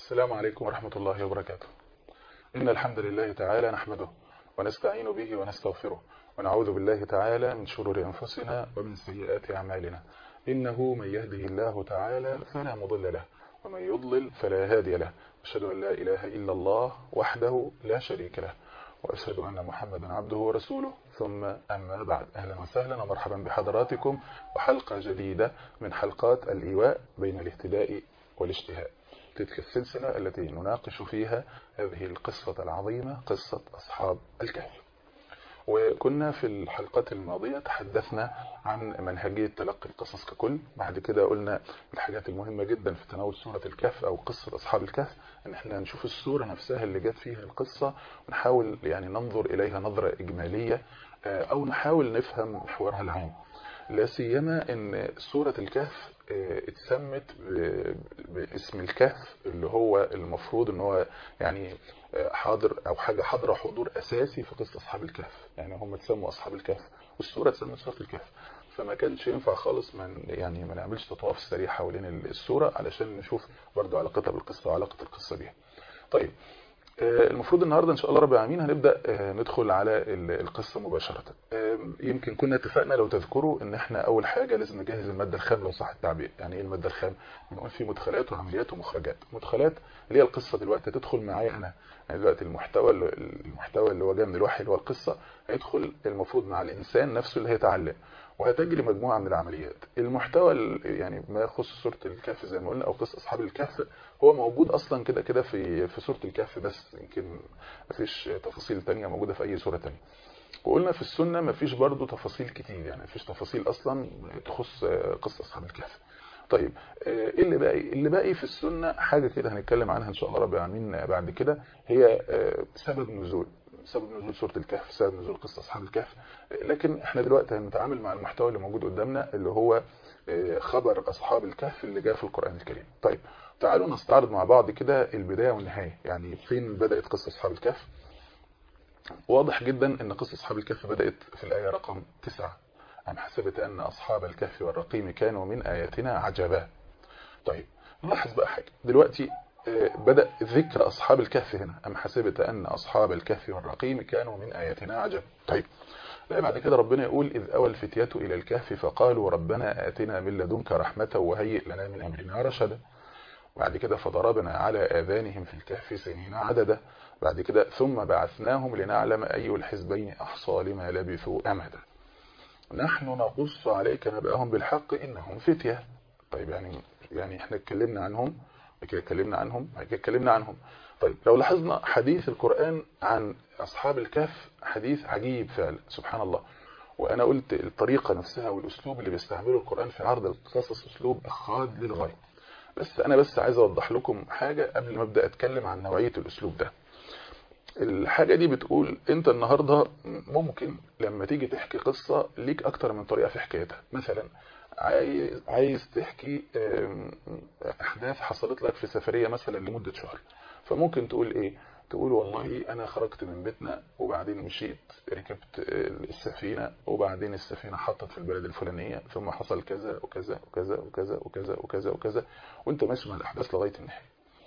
السلام عليكم ورحمة الله وبركاته إن الحمد لله تعالى نحمده ونستعين به ونستغفره ونعوذ بالله تعالى من شرور أنفسنا ومن سيئات أعمالنا إنه من يهده الله تعالى فلا مضل له ومن يضلل فلا هادي له أشهد أن لا إله إلا الله وحده لا شريك له وأشهد أن محمدا عبده ورسوله ثم أما بعد أهلا وسهلا ومرحبا بحضراتكم وحلقة جديدة من حلقات الإيواء بين الاهتداء والاجتهاد تلك السلسلة التي نناقش فيها هذه القصة العظيمة قصة أصحاب الكهف وكنا في الحلقات الماضية تحدثنا عن منهجية تلقي القصص ككل بعد كده قلنا الحاجات المهمة جدا في تناول سورة الكهف أو قصة أصحاب الكهف ان احنا نشوف السورة نفسها اللي جت فيها القصة ونحاول يعني ننظر إليها نظرة إجمالية أو نحاول نفهم محورها العام لا سيما ان سورة الكهف اتسمت باسم الكهف اللي هو المفروض ان هو يعني حاضر او حاجة حاضرة حضور اساسي في قصة اصحاب الكهف يعني هم اتسموا اصحاب الكهف والسورة اتسمت سورة الكهف فما كانش ينفع خالص من يعني ما نعملش تطواف سريع حوالين السورة علشان نشوف برضو علاقتها بالقصة وعلاقة القصة بيها طيب المفروض النهاردة ان شاء الله رب العالمين هنبدأ ندخل على القصة مباشرة يمكن كنا اتفقنا لو تذكروا ان احنا اول حاجة لازم نجهز المادة الخام لو صح التعبير يعني ايه المادة الخام بنقول في مدخلات وعمليات ومخرجات مدخلات اللي هي القصة دلوقتي تدخل معايا انا يعني دلوقتي المحتوى المحتوى اللي هو جاي من الوحي اللي هو القصة هيدخل المفروض مع الانسان نفسه اللي هيتعلم وهتجري مجموعة من العمليات المحتوى يعني ما يخص سورة الكهف زي ما قلنا او قصة اصحاب الكهف هو موجود اصلا كده كده في في سورة الكهف بس يمكن مفيش تفاصيل تانية موجودة في اي سورة تانية وقلنا في السنة مفيش برضو تفاصيل كتير يعني مفيش تفاصيل اصلا تخص قصة اصحاب الكهف طيب ايه اللي باقي اللي باقي في السنة حاجة كده هنتكلم عنها ان شاء الله رب العالمين بعد كده هي سبب نزول سبب نزول سورة الكهف سبب نزول قصة أصحاب الكهف لكن احنا دلوقتي هنتعامل مع المحتوى اللي موجود قدامنا اللي هو خبر أصحاب الكهف اللي جاء في القرآن الكريم طيب تعالوا نستعرض مع بعض كده البداية والنهاية يعني فين بدأت قصة أصحاب الكهف واضح جدا ان قصة أصحاب الكهف بدأت في الآية رقم 9 أم حسبت أن أصحاب الكهف والرقيم كانوا من آياتنا عجبا طيب نلاحظ بقى حاجة دلوقتي بدأ ذكر أصحاب الكهف هنا أم حسبت أن أصحاب الكهف والرقيم كانوا من آياتنا عجب طيب لا بعد كده ربنا يقول إذ أوى الفتية إلى الكهف فقالوا ربنا آتنا من لدنك رحمة وهيئ لنا من أمرنا رشدا بعد كده فضربنا على آذانهم في الكهف سنين عددا بعد كده ثم بعثناهم لنعلم أي الحزبين أحصى لما لبثوا أمدا نحن نقص عليك نبأهم بالحق إنهم فتية طيب يعني يعني احنا اتكلمنا عنهم كده اتكلمنا عنهم كده اتكلمنا عنهم طيب لو لاحظنا حديث القرآن عن أصحاب الكهف حديث عجيب فعلا سبحان الله وأنا قلت الطريقة نفسها والأسلوب اللي بيستعمله القرآن في عرض القصص أسلوب أخاد للغاية بس أنا بس عايز أوضح لكم حاجة قبل ما أبدأ أتكلم عن نوعية الأسلوب ده الحاجة دي بتقول انت النهاردة ممكن لما تيجي تحكي قصة ليك اكتر من طريقة في حكايتها مثلا عايز, عايز تحكي احداث حصلت لك في سفرية مثلا لمدة شهر فممكن تقول ايه تقول والله انا خرجت من بيتنا وبعدين مشيت ركبت السفينة وبعدين السفينة حطت في البلد الفلانية ثم حصل كذا وكذا وكذا وكذا وكذا وكذا وكذا وانت ماشي مع الاحداث لغاية النهاية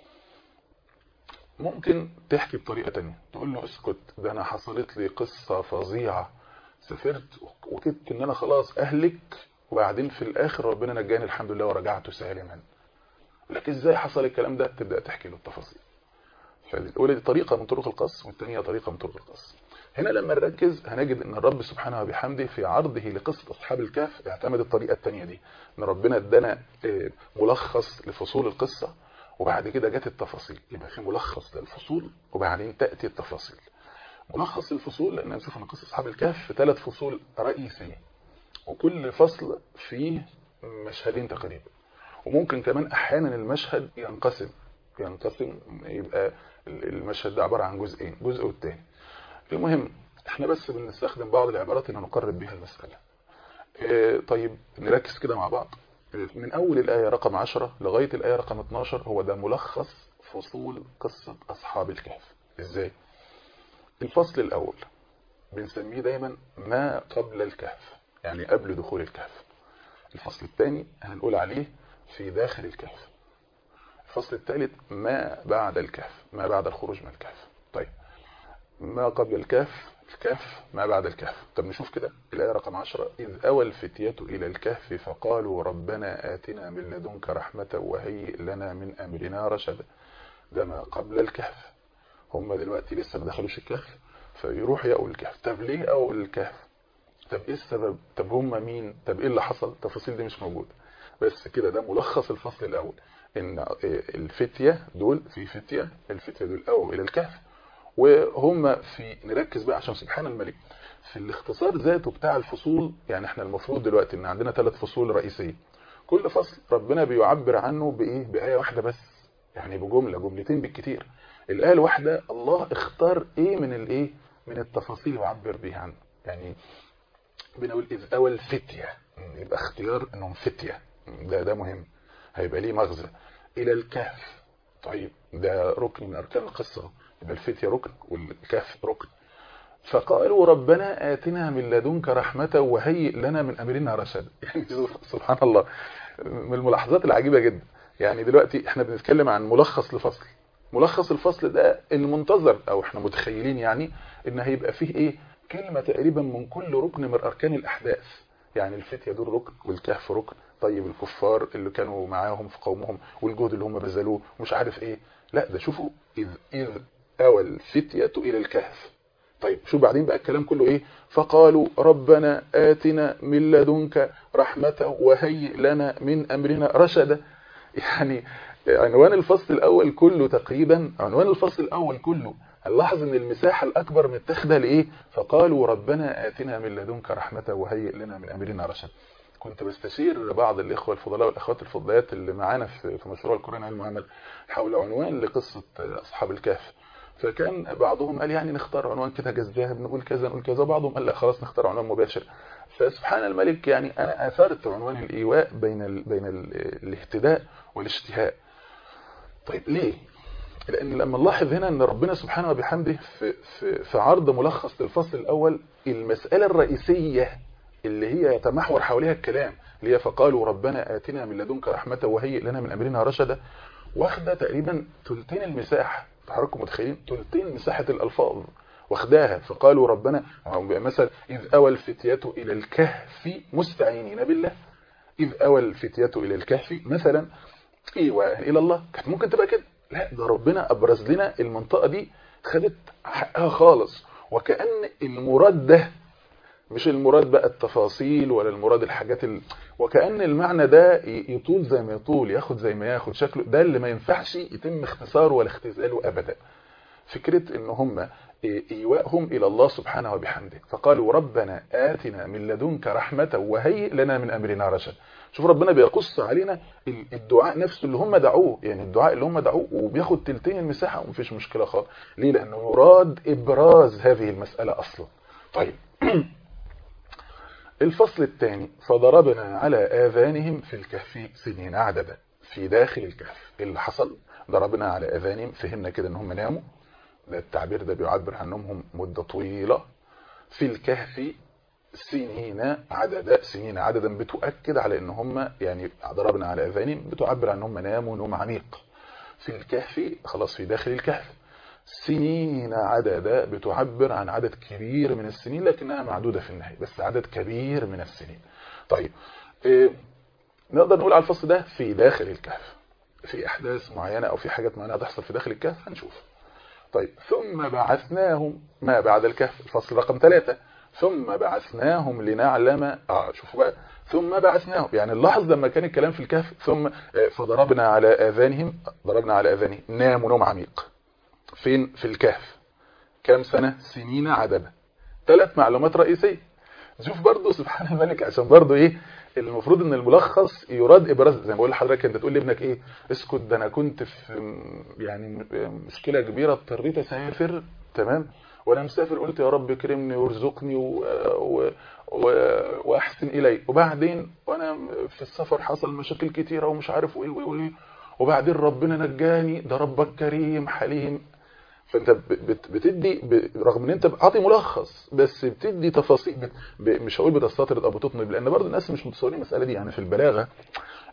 ممكن تحكي بطريقة تانية تقول له اسكت ده انا حصلت لي قصة فظيعة سافرت وكدت ان انا خلاص اهلك وبعدين في الاخر ربنا نجاني الحمد لله ورجعت سالما لكن ازاي حصل الكلام ده تبدأ تحكي له التفاصيل فالاولى دي طريقة من طرق القص والثانيه طريقة من طرق القص هنا لما نركز هنجد ان الرب سبحانه وبحمده في عرضه لقصة اصحاب الكهف اعتمد الطريقة الثانيه دي ان ربنا ادانا ملخص لفصول القصة وبعد كده جت التفاصيل يبقى في ملخص للفصول وبعدين تأتي التفاصيل ملخص الفصول لان نشوف ان قصة اصحاب الكهف في ثلاث فصول رئيسية وكل فصل فيه مشهدين تقريبا وممكن كمان احيانا المشهد ينقسم ينقسم يبقى المشهد ده عبارة عن جزئين جزء والتاني المهم احنا بس بنستخدم بعض العبارات اللي نقرب بها المسألة اه طيب نركز كده مع بعض من اول الآية رقم 10 لغاية الآية رقم 12 هو ده ملخص فصول قصة اصحاب الكهف ازاي الفصل الاول بنسميه دايما ما قبل الكهف يعني قبل دخول الكهف الفصل الثاني هنقول عليه في داخل الكهف الفصل الثالث ما بعد الكهف ما بعد الخروج من الكهف طيب ما قبل الكهف الكهف ما بعد الكهف طب نشوف كده الآية رقم 10 إذ أوى الفتية إلى الكهف فقالوا ربنا آتنا من لدنك رحمة وهيئ لنا من أمرنا رشدا ده ما قبل الكهف هم دلوقتي لسه ما دخلوش الكهف فيروح يأوي الكهف طب ليه أول الكهف طب ايه السبب طب هم مين طب ايه اللي حصل التفاصيل دي مش موجوده بس كده ده ملخص الفصل الاول ان الفتيه دول في فتيه الفتيه دول اووا الى الكهف وهم في نركز بقى عشان سبحان الملك في الاختصار ذاته بتاع الفصول يعني احنا المفروض دلوقتي ان عندنا ثلاث فصول رئيسيه كل فصل ربنا بيعبر عنه بايه بايه واحده بس يعني بجمله جملتين بالكتير الايه الواحده الله اختار ايه من الايه من التفاصيل وعبر بيها عنه يعني بنقول إذ أول فتية يبقى اختيار أنهم فتية ده ده مهم هيبقى ليه مغزى إلى الكهف طيب ده ركن من أركان القصة يبقى الفتية ركن والكهف ركن فقالوا ربنا آتنا من لدنك رحمة وهيئ لنا من أمرنا رشد يعني سبحان الله من الملاحظات العجيبة جدا يعني دلوقتي احنا بنتكلم عن ملخص لفصل ملخص الفصل ده المنتظر او احنا متخيلين يعني ان هيبقى فيه ايه كلمة تقريبا من كل ركن من أركان الأحداث يعني الفتية دول ركن والكهف ركن طيب الكفار اللي كانوا معاهم في قومهم والجهد اللي هم بذلوه مش عارف ايه لا ده شوفوا إذ, إذ أوى الفتية إلى الكهف طيب شو بعدين بقى الكلام كله ايه فقالوا ربنا آتنا من لدنك رحمة وهيئ لنا من أمرنا رشدا يعني عنوان الفصل الأول كله تقريبا عنوان الفصل الأول كله هنلاحظ ان المساحة الاكبر متاخده لايه فقالوا ربنا آتنا من لدنك رحمة وهيئ لنا من امرنا رشدا كنت بستشير بعض الاخوة الفضلاء والاخوات الفضليات اللي معانا في مشروع القرآن علم وعمل حول عنوان لقصة اصحاب الكهف فكان بعضهم قال يعني نختار عنوان كده جذاب نقول كذا نقول كذا بعضهم قال لا خلاص نختار عنوان مباشر فسبحان الملك يعني انا اثرت عنوان الايواء بين ال بين ال الاهتداء والاشتهاء طيب ليه لأن لما نلاحظ هنا أن ربنا سبحانه وبحمده في, في, في عرض ملخص للفصل الأول المسألة الرئيسية اللي هي يتمحور حواليها الكلام اللي هي فقالوا ربنا آتنا من لدنك رحمة وهيئ لنا من أمرنا رشدا واخدة تقريبا ثلثين المساحة حضراتكم متخيلين ثلثين مساحة الألفاظ واخداها فقالوا ربنا مثلا إذ أوى الفتية إلى الكهف مستعينين بالله إذ أوى الفتية إلى الكهف مثلا إيواء إلى الله كانت ممكن تبقى كده لا ده ربنا أبرز لنا المنطقة دي خدت حقها خالص وكأن المراد ده مش المراد بقى التفاصيل ولا المراد الحاجات ال... وكأن المعنى ده يطول زي ما يطول ياخد زي ما ياخد شكله ده اللي ما ينفعش يتم اختصاره ولا اختزاله أبدا فكرة ان هم إيواءهم إلى الله سبحانه وبحمده فقالوا ربنا آتنا من لدنك رحمة وهيئ لنا من أمرنا رشد شوف ربنا بيقص علينا الدعاء نفسه اللي هم دعوه يعني الدعاء اللي هم دعوه وبياخد تلتين المساحة ومفيش مشكلة خالص ليه لأنه يراد إبراز هذه المسألة أصلا طيب الفصل الثاني فضربنا على آذانهم في الكهف سنين عددا في داخل الكهف اللي حصل ضربنا على آذانهم فهمنا كده ان هم ناموا ده التعبير ده بيعبر عنهم مدة طويلة في الكهف سنين عددا سنين عددا بتؤكد على ان هم يعني ضربنا على اذانهم بتعبر عن هم ناموا نوم عميق في الكهف خلاص في داخل الكهف سنين عددا بتعبر عن عدد كبير من السنين لكنها معدودة في النهاية بس عدد كبير من السنين طيب إيه نقدر نقول على الفصل ده في داخل الكهف في احداث معينة او في حاجات معينة هتحصل في داخل الكهف هنشوف طيب ثم بعثناهم ما بعد الكهف الفصل رقم ثلاثة ثم بعثناهم لنعلم اه شوفوا بقى ثم بعثناهم يعني نلاحظ لما كان الكلام في الكهف ثم فضربنا على اذانهم ضربنا على اذانهم ناموا نوم عميق فين في الكهف كام سنة سنين عددا ثلاث معلومات رئيسية شوف برضو سبحان الملك عشان برضو ايه المفروض ان الملخص يراد ابراز زي ما بقول لحضرتك انت تقول لابنك ايه اسكت ده انا كنت في يعني مشكلة كبيرة اضطريت اسافر تمام وانا مسافر قلت يا رب كرمني وارزقني و... و... و... واحسن الي وبعدين وانا في السفر حصل مشاكل كتيرة ومش عارف ايه وايه وبعدين ربنا نجاني ده ربك كريم حليم فانت بت... بتدي ب... رغم ان انت عاطي ملخص بس بتدي تفاصيل ب... ب... مش هقول بتستطرد او بتطنب لان برضه الناس مش متصورين المساله دي يعني في البلاغه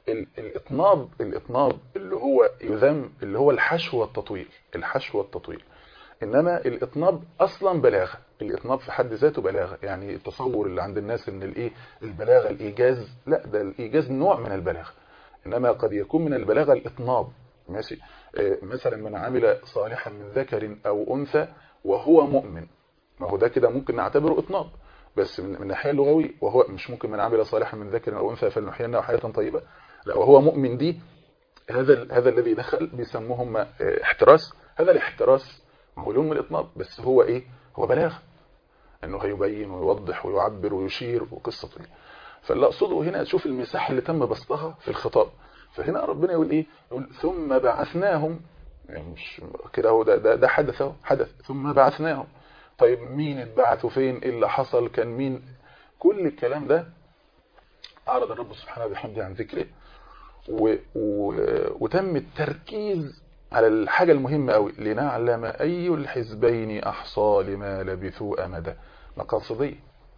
الاطناب الاطناب اللي هو يذم اللي هو الحشو والتطويل الحشو والتطويل انما الاطناب اصلا بلاغه الاطناب في حد ذاته بلاغه يعني التصور اللي عند الناس ان الايه البلاغه الايجاز لا ده الايجاز نوع من البلاغه انما قد يكون من البلاغه الاطناب ماشي مثلا من عمل صالحا من ذكر او انثى وهو مؤمن ما هو ده كده ممكن نعتبره اطناب بس من الناحيه اللغويه وهو مش ممكن من عمل صالحا من ذكر او انثى فلنحيينه حياه طيبه لا وهو مؤمن دي هذا هذا الذي دخل بيسموهم احتراس هذا الاحتراس هو لون من الاطناب بس هو ايه هو بلاغ انه هيبين ويوضح ويعبر ويشير وقصه طويله فاللي اقصده هنا تشوف المساحه اللي تم بسطها في الخطاب فهنا ربنا يقول ايه يقول ثم بعثناهم يعني مش كده هو ده ده, ده حدث اهو حدث ثم بعثناهم طيب مين اتبعثوا فين ايه اللي حصل كان مين كل الكلام ده اعرض الرب سبحانه وبحمده عن ذكره و... و... وتم التركيز على الحاجة المهمة قوي لنعلم أي الحزبين أحصى لما لبثوا أمدا مقاصدية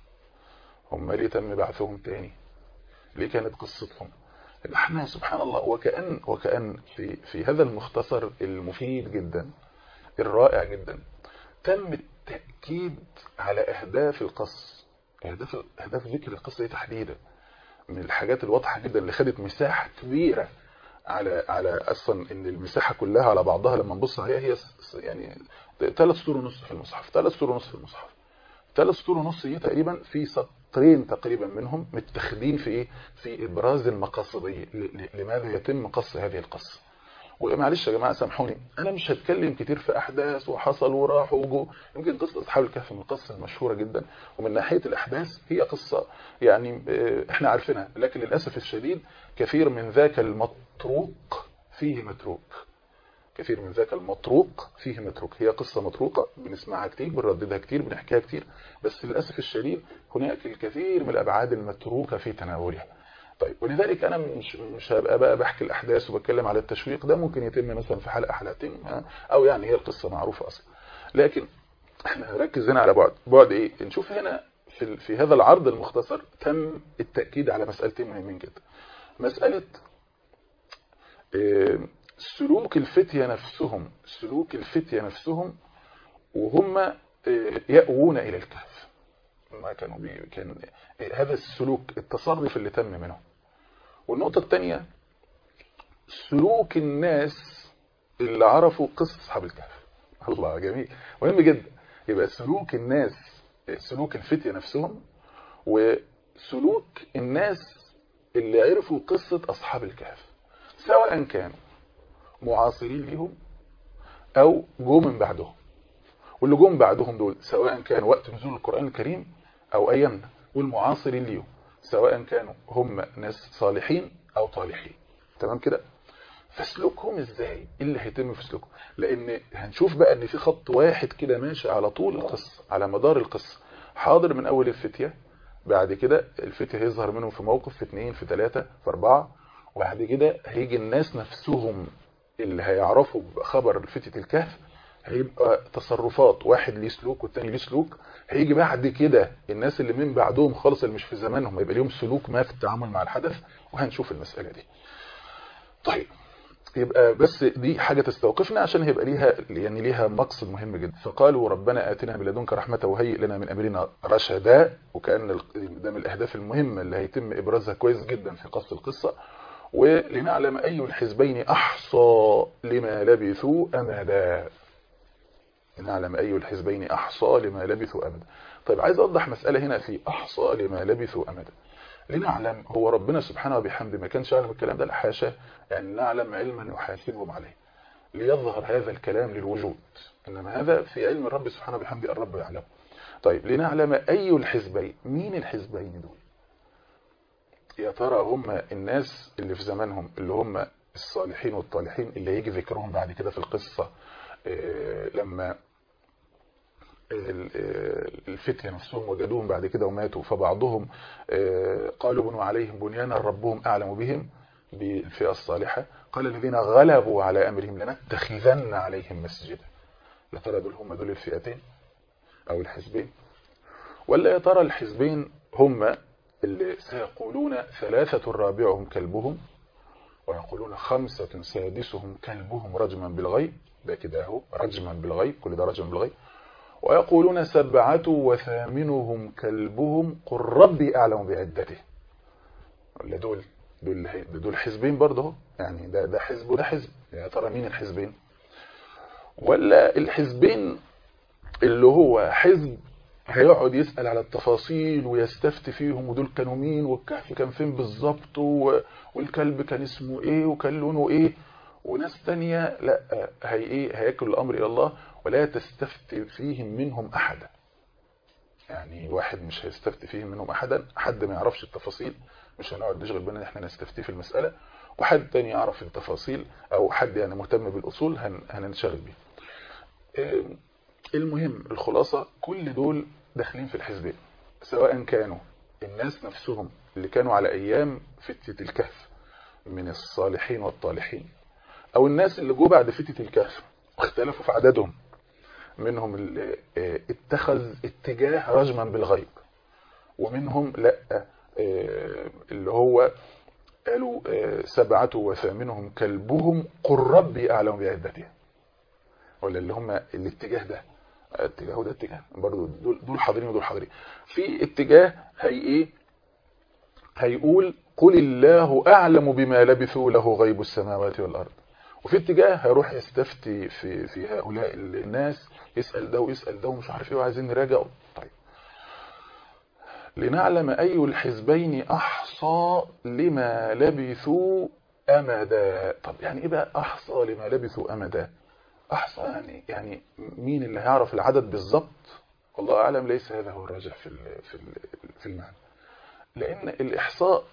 هم ليه تم بعثهم تاني ليه كانت قصتهم احنا سبحان الله وكأن وكأن في في هذا المختصر المفيد جدا الرائع جدا تم التأكيد على أهداف القص أهداف أهداف ذكر القصة دي تحديدا من الحاجات الواضحة جدا اللي خدت مساحة كبيرة على على اصلا ان المساحه كلها على بعضها لما نبص عليها هي يعني ثلاث سطور ونص في المصحف ثلاث سطور ونص في المصحف ثلاث سطور ونص هي تقريبا في سطرين تقريبا منهم متخذين في ايه في ابراز المقاصديه لماذا يتم قص هذه القصه ومعلش يا جماعه سامحوني انا مش هتكلم كتير في احداث وحصل وراح وجو يمكن قصه اصحاب الكهف من القصه المشهوره جدا ومن ناحيه الاحداث هي قصه يعني احنا عارفينها لكن للاسف الشديد كثير من ذاك المطروق فيه متروك كثير من ذاك المطروق فيه متروك هي قصة مطروقة بنسمعها كتير بنرددها كتير بنحكيها كتير بس للأسف الشديد هناك الكثير من الأبعاد المتروكة في تناولها طيب ولذلك أنا مش مش هبقى بقى بحكي الأحداث وبتكلم على التشويق ده ممكن يتم مثلا في حلقة حلقتين أو يعني هي القصة معروفة أصلا لكن احنا هنركز هنا على بعد بعد إيه نشوف هنا في في هذا العرض المختصر تم التأكيد على مسألتين مهمين جدا مسألة سلوك الفتية نفسهم سلوك الفتية نفسهم وهم يأوون إلى الكهف ما كانوا بي كان هذا السلوك التصرف اللي تم منهم والنقطة الثانية سلوك الناس اللي عرفوا قصة أصحاب الكهف الله جميل مهم جدا يبقى سلوك الناس سلوك الفتية نفسهم وسلوك الناس اللي عرفوا قصة أصحاب الكهف سواء كانوا معاصرين لهم أو جو من بعدهم واللي جم بعدهم دول سواء كان وقت نزول القرآن الكريم أو أيامنا والمعاصرين ليهم سواء كانوا هم ناس صالحين أو طالحين تمام كده فسلوكهم ازاي ايه اللي هيتم في سلوكهم لان هنشوف بقى ان في خط واحد كده ماشي على طول القصه على مدار القصه حاضر من اول الفتيه بعد كده الفتيه هيظهر منهم في موقف في اثنين في ثلاثة في اربعة وبعد كده هيجي الناس نفسهم اللي هيعرفوا خبر فتيه الكهف هيبقى تصرفات واحد ليه سلوك والتاني ليه سلوك هيجي بعد كده الناس اللي من بعدهم خالص اللي مش في زمانهم هيبقى ليهم سلوك ما في التعامل مع الحدث وهنشوف المسألة دي طيب يبقى بس دي حاجة تستوقفنا عشان هيبقى ليها يعني ليها مقصد مهم جدا فقالوا ربنا آتنا من لدنك رحمة وهيئ لنا من أمرنا رشدا وكأن ده من الأهداف المهمة اللي هيتم إبرازها كويس جدا في قصة القصة ولنعلم أي الحزبين أحصى لما لبثوا أمدا نعلم أي الحزبين أحصى لما لبثوا أمدا طيب عايز أوضح مسألة هنا في أحصى لما لبثوا أمدا لنعلم هو ربنا سبحانه وبحمده ما كانش يعلم الكلام ده الحاشا يعني نعلم علما يحاسبهم عليه ليظهر هذا الكلام للوجود إنما هذا في علم الرب سبحانه وبحمده الرب يعلم طيب لنعلم أي الحزبين مين الحزبين دول يا ترى هم الناس اللي في زمانهم اللي هم الصالحين والطالحين اللي هيجي ذكرهم بعد كده في القصة لما الفتية نفسهم وجدوهم بعد كده وماتوا فبعضهم قالوا بنوا عليهم بنيانا ربهم أعلم بهم بالفئة الصالحة قال الذين غلبوا على أمرهم لنتخذن عليهم مسجدا لا ترى دول هم دول الفئتين أو الحزبين ولا يا ترى الحزبين هم اللي سيقولون ثلاثة رابعهم كلبهم ويقولون خمسة سادسهم كلبهم رجما بالغيب ده كده اهو رجما بالغيب كل ده رجما بالغيب ويقولون سبعة وثامنهم كلبهم قل ربي أعلم بعدته ولا دول دول دول حزبين برضه اهو يعني ده ده حزب وده حزب يا ترى مين الحزبين ولا الحزبين اللي هو حزب هيقعد يسأل على التفاصيل ويستفتي فيهم ودول كانوا مين والكهف كان فين بالظبط والكلب كان اسمه ايه وكان لونه ايه وناس تانية لا هي ايه هياكل الامر الى الله ولا تستفتي فيهم منهم احدا يعني واحد مش هيستفتي فيهم منهم احدا حد ما يعرفش التفاصيل مش هنقعد نشغل بالنا ان احنا نستفتيه في المسألة وحد تاني يعرف التفاصيل او حد يعني مهتم بالاصول هن هننشغل بيه المهم الخلاصة كل دول داخلين في الحزبين سواء كانوا الناس نفسهم اللي كانوا على ايام فتة الكهف من الصالحين والطالحين او الناس اللي جو بعد فتة الكهف اختلفوا في عددهم منهم اللي اتخذ اتجاه رجما بالغيب ومنهم لا اللي هو قالوا سبعة وثامنهم كلبهم قل ربي أعلم بعدتها ولا اللي هم الاتجاه ده اتجاه وده اتجاه برضه دول, دول حاضرين ودول حاضرين في اتجاه هي ايه هيقول قل الله أعلم بما لبثوا له غيب السماوات والأرض وفي اتجاه هيروح يستفتي في في هؤلاء الناس يسأل ده ويسأل ده ومش عارف ايه وعايزين نراجع طيب لنعلم أي الحزبين أحصى لما لبثوا أمدا طب يعني إيه بقى أحصى لما لبثوا أمدا أحصى يعني يعني مين اللي هيعرف العدد بالظبط والله أعلم ليس هذا هو الراجح في في في المعنى لأن الإحصاء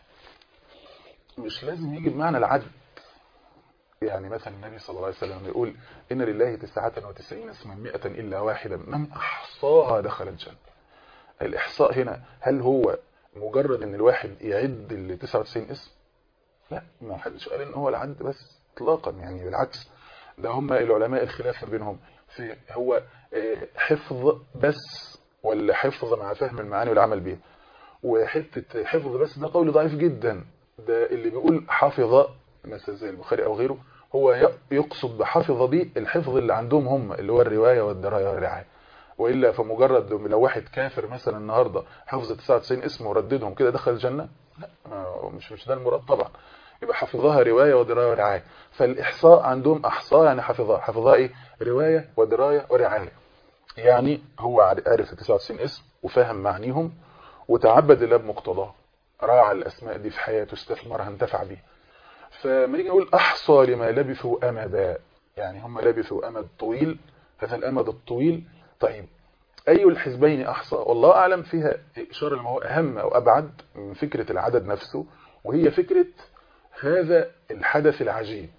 مش لازم يجي بمعنى العدد يعني مثلا النبي صلى الله عليه وسلم يقول إن لله تسعة وتسعين اسما مئة إلا واحدا من أحصاها دخل الجنة الإحصاء هنا هل هو مجرد ان الواحد يعد ال 99 اسم لا ما حدش قال ان هو العد بس اطلاقا يعني بالعكس ده هم العلماء الخلاف بينهم في هو حفظ بس ولا حفظ مع فهم المعاني والعمل بيها وحته حفظ بس ده قول ضعيف جدا ده اللي بيقول حافظ مثلا زي البخاري او غيره هو يقصد بحافظ دي الحفظ اللي عندهم هم اللي هو الروايه والدرايه والرعايه وإلا فمجرد لو واحد كافر مثلا النهاردة حفظ 99 اسم ورددهم كده دخل الجنة لا مش مش ده المراد طبعا يبقى حفظها رواية ودراية ورعاية فالإحصاء عندهم أحصاء يعني حفظها حفظها إيه رواية ودراية ورعاية يعني هو عارف 99 اسم وفاهم معانيهم وتعبد الله بمقتضاه راعى الأسماء دي في حياته استثمرها انتفع بيها فما يجي نقول أحصى لما لبثوا أمدا يعني هم لبثوا أمد طويل هذا الأمد الطويل طيب أي الحزبين أحصى والله أعلم فيها إشارة ما هو أهم أو أبعد من فكرة العدد نفسه وهي فكرة هذا الحدث العجيب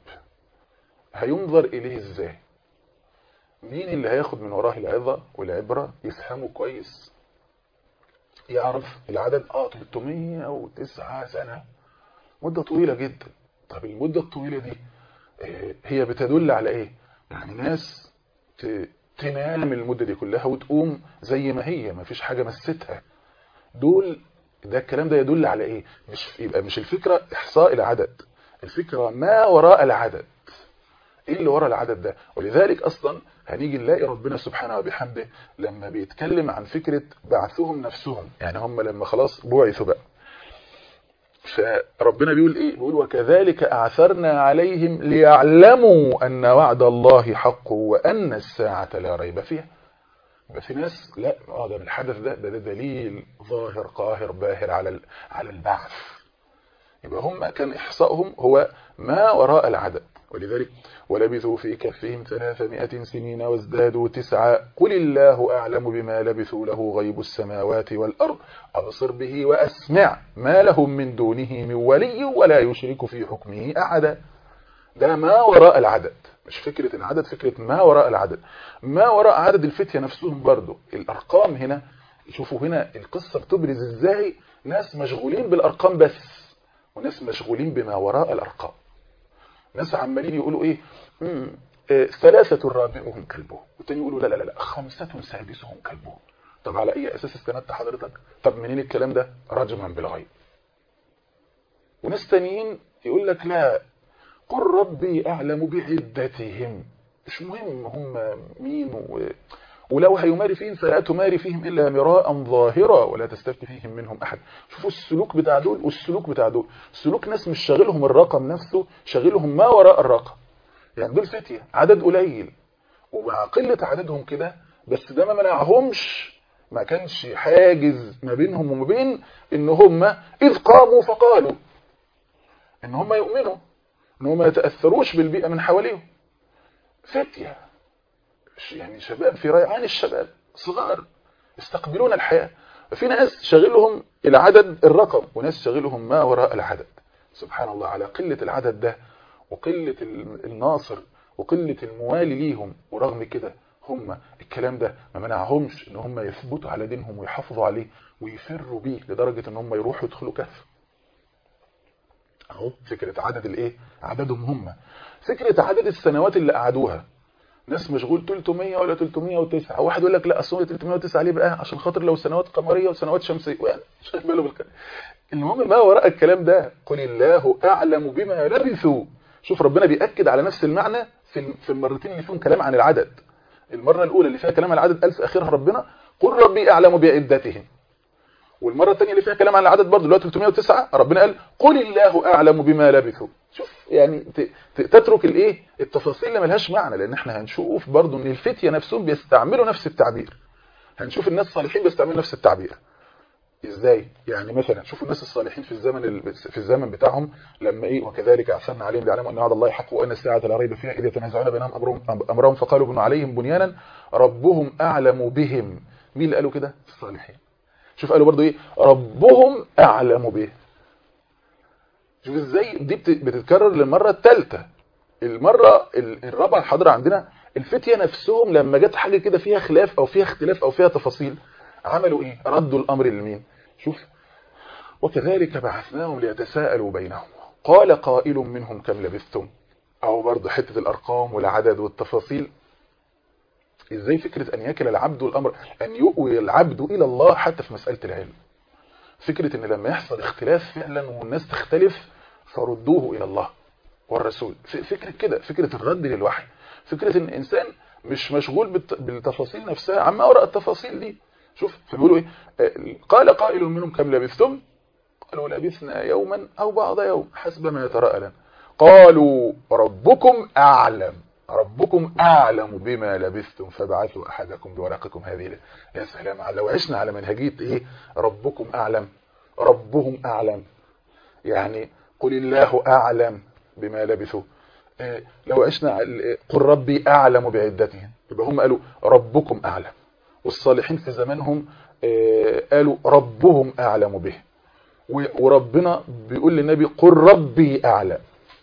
هينظر إليه إزاي مين اللي هياخد من وراه العظة والعبرة يفهمه كويس يعرف العدد آه 309 سنة مدة طويلة جدا طب المدة الطويلة دي هي بتدل على إيه يعني ناس تنام المدة دي كلها وتقوم زي ما هي ما فيش حاجة مستها دول ده الكلام ده يدل على ايه مش يبقى مش الفكرة احصاء العدد الفكرة ما وراء العدد ايه اللي وراء العدد ده ولذلك اصلا هنيجي نلاقي ربنا سبحانه وبحمده لما بيتكلم عن فكرة بعثهم نفسهم يعني هم لما خلاص بعثوا بقى فربنا بيقول ايه بيقول وكذلك اعثرنا عليهم ليعلموا ان وعد الله حق وان الساعة لا ريب فيها يبقى في ناس لا اه ده الحدث ده ده, ده دليل ظاهر قاهر باهر على على البعث يبقى هم كان احصائهم هو ما وراء العدد ولذلك ولبثوا في كفهم ثلاثمائة سنين وازدادوا تسعة قل الله أعلم بما لبثوا له غيب السماوات والأرض أبصر به وأسمع ما لهم من دونه من ولي ولا يشرك في حكمه أحدا ده ما وراء العدد مش فكرة العدد فكرة ما وراء العدد ما وراء عدد الفتية نفسهم برضو الأرقام هنا شوفوا هنا القصة بتبرز ازاي ناس مشغولين بالأرقام بس وناس مشغولين بما وراء الأرقام ناس عمالين يقولوا ايه مم. إيه ثلاثة رابعهم كلبهم والتاني يقولوا لا لا لا خمسة سادسهم كلبهم طب على اي اساس استندت حضرتك طب منين الكلام ده رجما بالغيب وناس تانيين يقول لك لا قل ربي أعلم بعدتهم مش مهم هم مين و... ولو هيماري فيهم فلا تماري فيهم إلا مراء ظاهرا ولا تستفتي فيهم منهم أحد شوفوا السلوك بتاع دول والسلوك بتاع دول سلوك ناس مش شاغلهم الرقم نفسه شاغلهم ما وراء الرقم يعني دول فتية عدد قليل ومع قلة عددهم كده بس ده ما منعهمش ما كانش حاجز ما بينهم وما بين ان هم اذ قاموا فقالوا ان هم يؤمنوا ان هم ما يتاثروش بالبيئه من حواليهم فتيه يعني شباب في ريعان الشباب صغار يستقبلون الحياه ففي ناس شاغلهم العدد الرقم وناس شاغلهم ما وراء العدد سبحان الله على قله العدد ده وقله الناصر وقله الموالي ليهم ورغم كده هم الكلام ده ما منعهمش ان هم يثبتوا على دينهم ويحافظوا عليه ويفروا بيه لدرجة ان هم يروحوا يدخلوا كهف اهو فكرة عدد الايه عددهم هم فكرة عدد السنوات اللي قعدوها ناس مشغول 300 ولا 309 واحد يقول لك لا اصل 309 ليه بقى عشان خاطر لو سنوات قمريه وسنوات شمسيه يعني مش واخد باله بالكلام المهم ما وراء الكلام ده قل الله اعلم بما لبثوا شوف ربنا بيأكد على نفس المعنى في في المرتين اللي فيهم كلام عن العدد المرة الأولى اللي فيها كلام عن العدد ألف آخرها ربنا قل ربي أعلم بعدتهم والمرة الثانية اللي فيها كلام عن العدد برضه اللي هو 309 ربنا قال قل الله أعلم بما لبثوا شوف يعني تترك الايه التفاصيل اللي ملهاش معنى لان احنا هنشوف برضه ان الفتيه نفسهم بيستعملوا نفس التعبير هنشوف الناس الصالحين بيستعملوا نفس التعبير ازاي يعني مثلا شوفوا الناس الصالحين في الزمن في الزمن بتاعهم لما ايه وكذلك اعثرنا عليهم ليعلموا ان وعد الله حق وان الساعه لا ريب فيها اذ يتنازعون بينهم امرهم امرهم فقالوا بنوا عليهم بنيانا ربهم اعلم بهم مين اللي قالوا كده الصالحين شوف قالوا برضو ايه ربهم اعلم به شوف ازاي دي بتتكرر للمره الثالثه المره الرابعه الحاضره عندنا الفتيه نفسهم لما جت حاجه كده فيها خلاف او فيها اختلاف او فيها تفاصيل عملوا ايه ردوا الامر لمين شوف وكذلك بعثناهم ليتساءلوا بينهم قال قائل منهم كم لبثتم او برضه حته الارقام والعدد والتفاصيل ازاي فكره ان يكل العبد الامر ان يؤوي العبد الى الله حتى في مساله العلم فكره ان لما يحصل اختلاف فعلا والناس تختلف فردوه الى الله والرسول فكره كده فكره الرد للوحي فكره ان الانسان مش مشغول بالتفاصيل نفسها عما وراء التفاصيل دي شوف فبيقولوا ايه قال قائل منهم كم لبثتم قالوا لبثنا يوما او بعض يوم حسب ما يتراءى لنا قالوا ربكم اعلم ربكم اعلم بما لبثتم فابعثوا احدكم بورقكم هذه يا سلام لو عشنا على منهجيه ايه ربكم اعلم ربهم اعلم يعني قل الله اعلم بما لبثوا إيه لو عشنا قل ربي اعلم بعدتهم يبقى هم قالوا ربكم اعلم والصالحين في زمانهم قالوا ربهم أعلم به وربنا بيقول للنبي قل ربي أعلم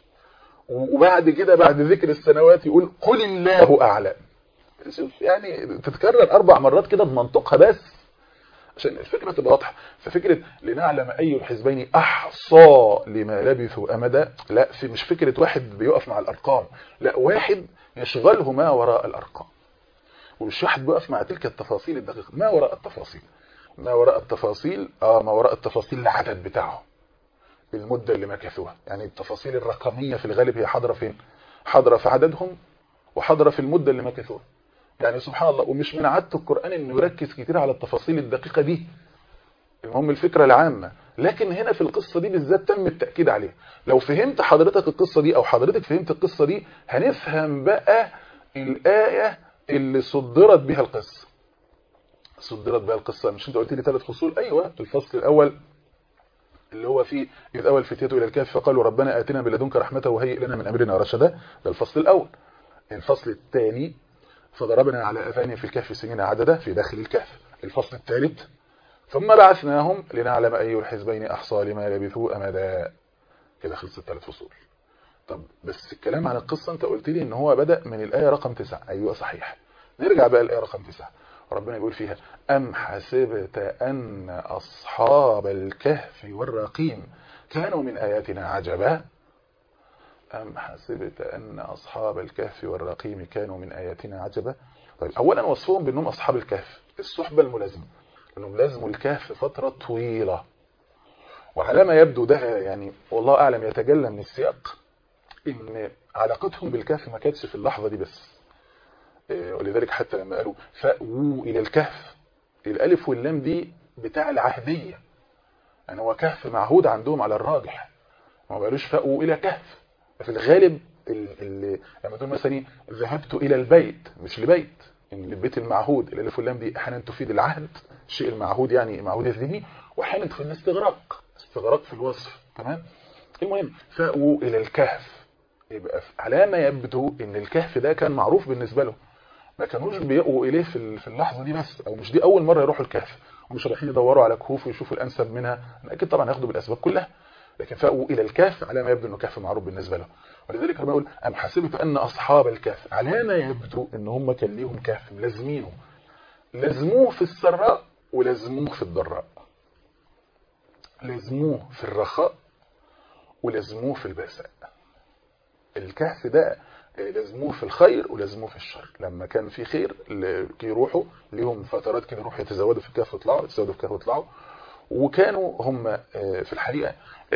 وبعد كده بعد ذكر السنوات يقول قل الله أعلم شوف يعني تتكرر أربع مرات كده بمنطقها بس عشان الفكرة تبقى واضحة ففكرة لنعلم أي الحزبين أحصى لما لبثوا أمدا لا في مش فكرة واحد بيقف مع الأرقام لا واحد يشغله ما وراء الأرقام ومش واحد بيقف مع تلك التفاصيل الدقيقة ما وراء التفاصيل ما وراء التفاصيل اه ما وراء التفاصيل العدد بتاعهم المدة اللي مكثوها يعني التفاصيل الرقمية في الغالب هي حاضرة فين حاضرة في عددهم وحاضرة في المدة اللي مكثوها يعني سبحان الله ومش من عادة القرآن انه يركز كتير على التفاصيل الدقيقة دي المهم الفكرة العامة لكن هنا في القصة دي بالذات تم التأكيد عليها لو فهمت حضرتك القصة دي او حضرتك فهمت القصة دي هنفهم بقى الآية اللي صدرت بها القصة صدرت بها القصة مش انت قلت لي ثلاث فصول ايوه الفصل الاول اللي هو فيه اذ اول فتيته الى الكهف فقالوا ربنا اتنا بلدنك رحمه وهيئ لنا من امرنا رشدا ده الفصل الاول الفصل الثاني فضربنا على اذانهم في الكهف سنين عددا في داخل الكهف الفصل الثالث ثم بعثناهم لنعلم اي الحزبين احصى لما لبثوا امدا كده خلصت ثلاث فصول طب بس الكلام عن القصة انت قلت لي ان هو بدأ من الآية رقم تسعة ايوه صحيح نرجع بقى الآية رقم تسعة ربنا يقول فيها أم حسبت أن أصحاب الكهف والرقيم كانوا من آياتنا عجبا أم حسبت أن أصحاب الكهف والرقيم كانوا من آياتنا عجبا طيب أولا وصفهم بأنهم أصحاب الكهف الصحبة الملازمة لأنهم لازموا الكهف فترة طويلة وعلى ما يبدو ده يعني والله أعلم يتجلى من السياق ان علاقتهم بالكهف ما كانتش في اللحظة دي بس ولذلك حتى لما قالوا فأووا إلى الكهف الألف واللام دي بتاع العهدية يعني هو كهف معهود عندهم على الراجح ما قالوش فأووا إلى كهف في الغالب اللي لما تقول مثلا ذهبت إلى البيت مش لبيت يعني البيت المعهود الألف واللام دي أحيانا تفيد العهد الشيء المعهود يعني معهود الذهني وأحيانا تفيد الاستغراق استغراق في الوصف تمام المهم فأووا إلى الكهف يبقى على ما يبدو ان الكهف ده كان معروف بالنسبة له ما كانوش بيقوا إليه في اللحظة دي بس أو مش دي أول مرة يروحوا الكهف ومش رايحين يدوروا على كهوف ويشوفوا الأنسب منها أكيد طبعا ياخدوا بالأسباب كلها لكن فأقوا إلى الكهف على ما يبدو أنه كهف معروف بالنسبة له ولذلك أنا بقول أم حسبت أن أصحاب الكهف على ما يبدو أن هم كان ليهم كهف لازمينه لازموه في السراء ولازموه في الضراء لازموه في الرخاء ولازموه في البأساء الكهف ده لازموه في الخير ولازموه في الشر لما كان في خير يروحوا ليهم فترات كده يروحوا يتزودوا في الكهف ويطلعوا يتزودوا في الكهف ويطلعوا وكانوا هم في الحقيقة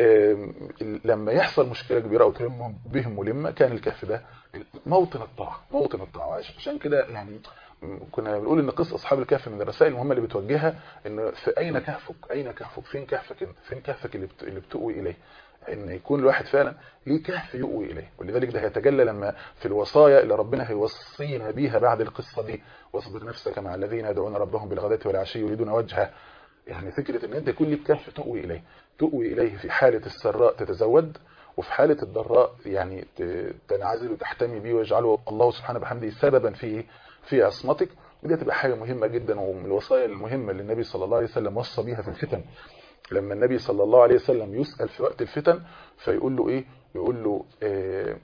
لما يحصل مشكلة كبيرة أو تلم بهم ملمة كان الكهف ده موطن الطاعة موطن الطاعة عشان كده يعني كنا بنقول ان قصة اصحاب الكهف من الرسائل المهمة اللي بتوجهها ان في اين كهفك اين كهفك فين كهفك فين كهفك اللي اللي بتؤوي اليه ان يكون الواحد فعلا ليه كهف يؤوي اليه ولذلك ده هيتجلى لما في الوصايا اللي ربنا هيوصينا بيها بعد القصة دي واصبر نفسك مع الذين يدعون ربهم بالغداة والعشي يريدون وجهه يعني فكرة ان انت يكون لك كهف تؤوي اليه تؤوي اليه في حالة السراء تتزود وفي حالة الضراء يعني تنعزل وتحتمي بيه ويجعله الله سبحانه بحمده سببا في في عصمتك ودي هتبقى حاجة مهمة جدا ومن الوصايا المهمة اللي النبي صلى الله عليه وسلم وصى بيها في الفتن لما النبي صلى الله عليه وسلم يسأل في وقت الفتن فيقول له ايه يقول له اه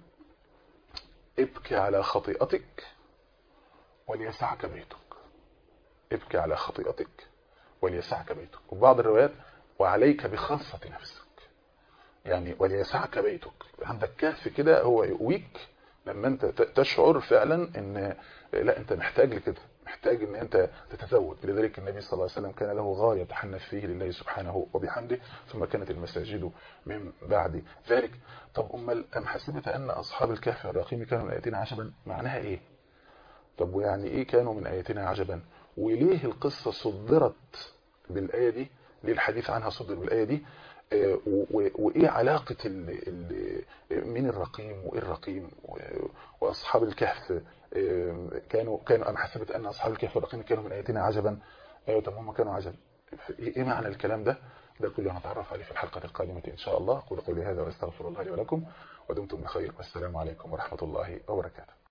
ابكي على خطيئتك وليسعك بيتك ابكي على خطيئتك وليسعك بيتك وبعض الروايات وعليك بخاصة نفسك يعني وليسعك بيتك عندك كهف كده هو يقويك لما انت تشعر فعلا ان لا انت محتاج لكده محتاج ان انت تتزود لذلك النبي صلى الله عليه وسلم كان له غاية تحنف فيه لله سبحانه وبحمده ثم كانت المساجد من بعد ذلك طب امال ام حسبت ان اصحاب الكهف الرقيم كانوا من اياتنا عجبا معناها ايه طب ويعني ايه كانوا من اياتنا عجبا وليه القصة صدرت بالآية دي ليه الحديث عنها صدر بالآية دي وايه علاقة ال ال مين الرقيم وايه الرقيم واصحاب الكهف كانوا كانوا ام حسبت ان اصحاب الكهف والرقيم كانوا من اياتنا عجبا ايوه طب هم كانوا عجب ايه معنى الكلام ده ده كله هنتعرف عليه في الحلقة القادمة ان شاء الله قولوا قولي هذا واستغفر الله لي ولكم ودمتم بخير والسلام عليكم ورحمة الله وبركاته